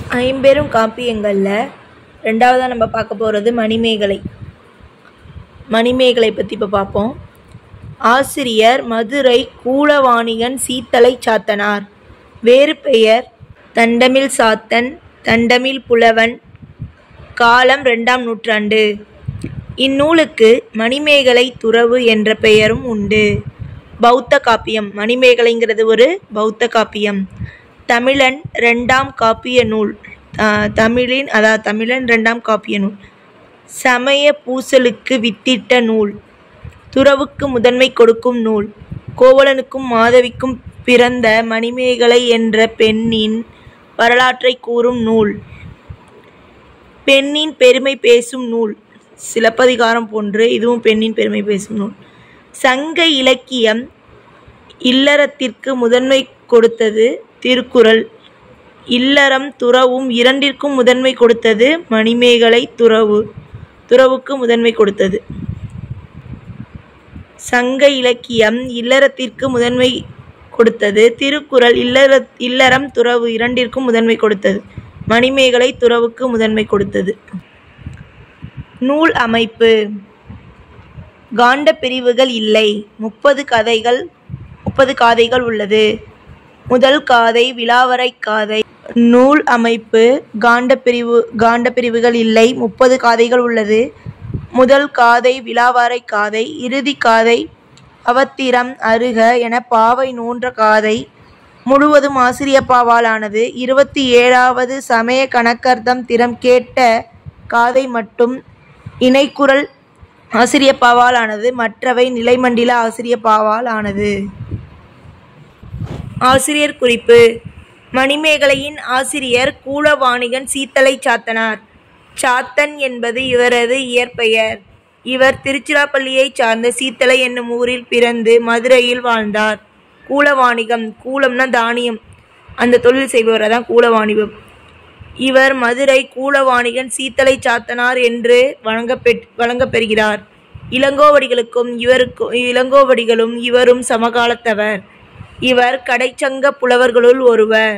ஐம்பெரும் காப்பியங்களில் ரெண்டாவதாக நம்ம பார்க்க போகிறது மணிமேகலை மணிமேகலை பற்றி இப்போ பார்ப்போம் ஆசிரியர் மதுரை கூலவாணிகன் சீத்தலை சாத்தனார் வேறு பெயர் தண்டமில் சாத்தன் தண்டமில் புலவன் காலம் ரெண்டாம் நூற்றாண்டு இந்நூலுக்கு மணிமேகலை துறவு என்ற பெயரும் உண்டு பௌத்த காப்பியம் மணிமேகலைங்கிறது ஒரு பௌத்த காப்பியம் தமிழன் ரெண்டாம் காப்பிய நூல் அஹ் தமிழின் அதாவது தமிழன் ரெண்டாம் காப்பிய நூல் சமய பூசலுக்கு வித்திட்ட நூல் துறவுக்கு முதன்மை கொடுக்கும் நூல் கோவலனுக்கும் மாதவிக்கும் பிறந்த மணிமேகலை என்ற பெண்ணின் வரலாற்றை கூறும் நூல் பெண்ணின் பெருமை பேசும் நூல் சிலப்பதிகாரம் போன்று இதுவும் பெண்ணின் பெருமை பேசும் நூல் சங்க இலக்கியம் இல்லறத்திற்கு முதன்மை கொடுத்தது திருக்குறள் இல்லறம் துறவும் இரண்டிற்கும் முதன்மை கொடுத்தது மணிமேகலை துறவு துறவுக்கு முதன்மை கொடுத்தது சங்க இலக்கியம் இல்லறத்திற்கு முதன்மை கொடுத்தது திருக்குறள் இல்லற இல்லறம் துறவு இரண்டிற்கும் முதன்மை கொடுத்தது மணிமேகலை துறவுக்கு முதன்மை கொடுத்தது நூல் அமைப்பு காண்ட பிரிவுகள் இல்லை முப்பது கதைகள் முப்பது காதைகள் உள்ளது முதல் காதை விலாவரை காதை நூல் அமைப்பு காண்ட பிரிவு காண்ட பிரிவுகள் இல்லை முப்பது காதைகள் உள்ளது முதல் காதை விலாவரை காதை இறுதி காதை அவத்திரம் அருக என பாவை நூன்ற காதை முழுவதும் ஆசிரியப்பாவாலானது இருபத்தி ஏழாவது சமய கணக்கர்தம் திறம் கேட்ட காதை மட்டும் இணைக்குரல் ஆசிரியப்பாவால் ஆனது மற்றவை நிலைமண்டில ஆசிரியப்பாவால் ஆனது ஆசிரியர் குறிப்பு மணிமேகலையின் ஆசிரியர் கூலவாணிகன் சீத்தலை சாத்தனார் சாத்தன் என்பது இவரது இயற்பெயர் இவர் திருச்சிராப்பள்ளியைச் சார்ந்த சீத்தலை என்னும் ஊரில் பிறந்து மதுரையில் வாழ்ந்தார் கூலவாணிகம் கூலம்னா தானியம் அந்த தொழில் செய்பவர் தான் கூலவாணிபம் இவர் மதுரை கூலவாணிகன் சீத்தலை சாத்தனார் என்று வழங்கப்பெற் வழங்கப்பெறுகிறார் இளங்கோவடிகளுக்கும் இவருக்கும் இளங்கோவடிகளும் இவரும் சமகாலத்தவர் இவர் கடைச்சங்க புலவர்களுள் ஒருவர்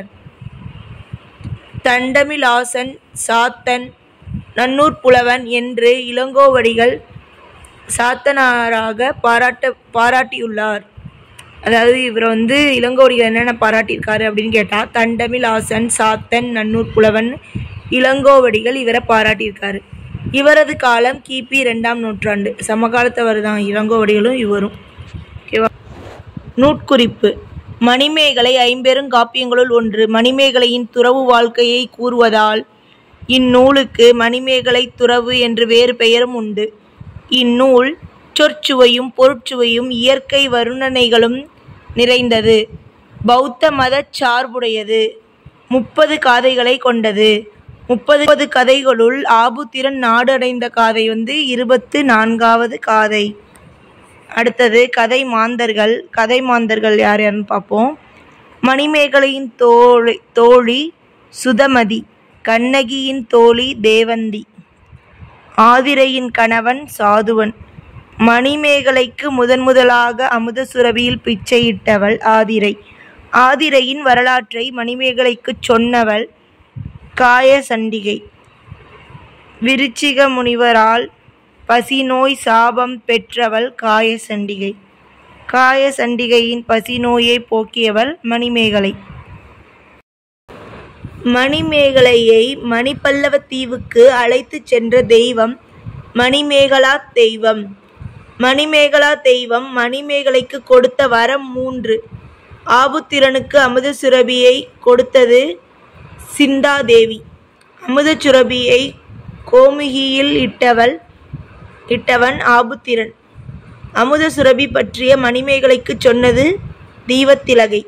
தண்டமிலாசன் சாத்தன் நன்னூர் புலவன் என்று இளங்கோவடிகள் சாத்தனாராக பாராட்ட பாராட்டியுள்ளார் அதாவது இவர் வந்து இளங்கோவடிகள் என்னென்ன பாராட்டியிருக்காரு அப்படின்னு கேட்டால் தண்டமில் ஆசன் சாத்தன் நன்னூர் புலவன் இளங்கோவடிகள் இவரை பாராட்டியிருக்காரு இவரது காலம் கிபி ரெண்டாம் நூற்றாண்டு சமகாலத்தவர் தான் இளங்கோவடிகளும் இவரும் ஓகேவா நூட்குறிப்பு மணிமேகலை ஐம்பெரும் காப்பியங்களுள் ஒன்று மணிமேகலையின் துறவு வாழ்க்கையை கூறுவதால் இந்நூலுக்கு மணிமேகலை துறவு என்று வேறு பெயரும் உண்டு இந்நூல் சொற்சுவையும் பொருட்சுவையும் இயற்கை வருணனைகளும் நிறைந்தது பௌத்த மதச் சார்புடையது முப்பது காதைகளை கொண்டது முப்பது கதைகளுள் ஆபுத்திரன் நாடு அடைந்த காதை வந்து இருபத்து நான்காவது காதை அடுத்தது கதை மாந்தர்கள் கதை மாந்தர்கள் யார் யாருன்னு பார்ப்போம் மணிமேகலையின் தோழி தோழி சுதமதி கண்ணகியின் தோழி தேவந்தி ஆதிரையின் கணவன் சாதுவன் மணிமேகலைக்கு முதன் முதலாக அமுத சுரபியில் பிச்சையிட்டவள் ஆதிரை ஆதிரையின் வரலாற்றை மணிமேகலைக்குச் சொன்னவள் காயசண்டிகை விருச்சிக முனிவரால் பசிநோய் சாபம் பெற்றவள் காயசண்டிகை காயசண்டிகையின் பசிநோயை போக்கியவள் மணிமேகலை மணிமேகலையை மணிப்பல்லவ தீவுக்கு அழைத்துச் சென்ற தெய்வம் மணிமேகலா தெய்வம் மணிமேகலா தெய்வம் மணிமேகலைக்கு கொடுத்த வரம் மூன்று ஆபுத்திரனுக்கு அமுத சுரபியை கொடுத்தது சிந்தாதேவி அமுத சுரபியை கோமுகியில் இட்டவள் இட்டவன் ஆபுத்திரன் அமுத சுரபி பற்றிய மணிமேகலைக்கு சொன்னது தீவத்திலகை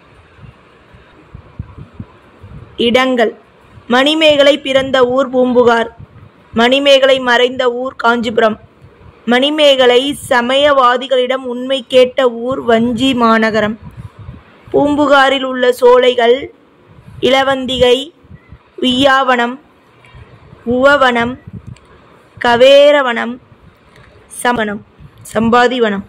இடங்கள் மணிமேகலை பிறந்த ஊர் பூம்புகார் மணிமேகலை மறைந்த ஊர் காஞ்சிபுரம் மணிமேகலை சமயவாதிகளிடம் உண்மை கேட்ட ஊர் வஞ்சி மாநகரம் பூம்புகாரில் உள்ள சோலைகள் இளவந்திகை உய்யாவனம் உவவனம் கவேரவனம் சமணம் சம்பாதிவனம்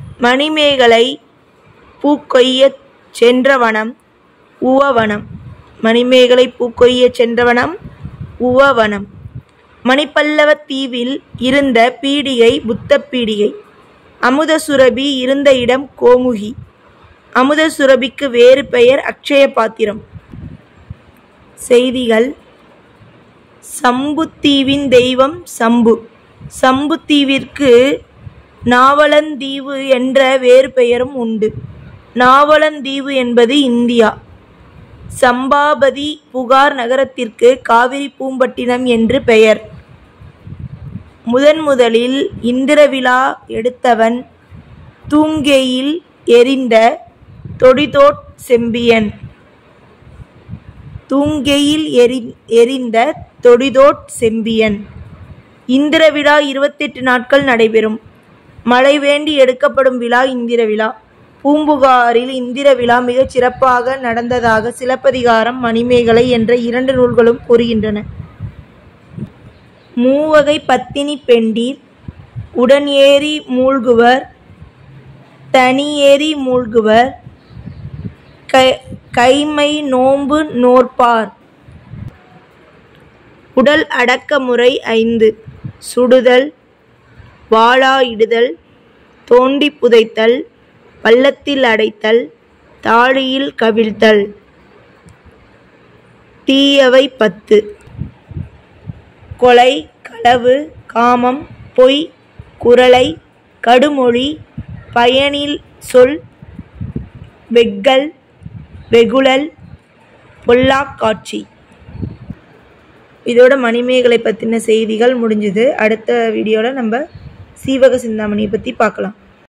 மணிமேகலை பூக்கொய்யச் சென்ற வனம் உவவனம் மணிமேகலை பூக்கொய்யச் சென்றவனம் உவவனம் மணிப்பல்லவத் தீவில் இருந்த பீடிகை புத்த பீடிகை அமுத சுரபி இருந்த இடம் கோமுகி அமுத சுரபிக்கு வேறு பெயர் அக்ஷய பாத்திரம் செய்திகள் சம்புத்தீவின் தெய்வம் சம்பு சம்புத்தீவிற்கு நாவலந்தீவு என்ற வேறு பெயரும் உண்டு நாவலந்தீவு என்பது இந்தியா சம்பாபதி புகார் நகரத்திற்கு காவிரி பூம்பட்டினம் என்று பெயர் முதன் முதலில் இந்திர விழா எடுத்தவன் தூங்கெயில் எரிந்த தொடிதோட் செம்பியன் தூங்கெயில் எரி எரிந்த தொடிதோட் செம்பியன் இந்திர விழா இருபத்தெட்டு நாட்கள் நடைபெறும் மழை வேண்டி எடுக்கப்படும் விழா இந்திர விழா பூம்புகாரில் இந்திர விழா மிகச் சிறப்பாக நடந்ததாக சிலப்பதிகாரம் மணிமேகலை என்ற இரண்டு நூல்களும் கூறுகின்றன மூவகை பத்தினி பெண்டீர் உடன் ஏறி மூழ்குவர் தனி ஏறி மூழ்குவர் கை கைமை நோன்பு நோற்பார் உடல் அடக்க முறை ஐந்து சுடுதல் வாளாயிடுதல் தோண்டி புதைத்தல் பள்ளத்தில் அடைத்தல் தாழியில் கவிழ்த்தல் தீயவை பத்து கொலை களவு காமம் பொய் குரலை கடுமொழி பயனில் சொல் வெக்கல் வெகுளல் பொல்லாக் காட்சி இதோட மணிமேகலை பற்றின செய்திகள் முடிஞ்சுது அடுத்த வீடியோவில் நம்ம சீவக சிந்தாமணியை பற்றி பார்க்கலாம்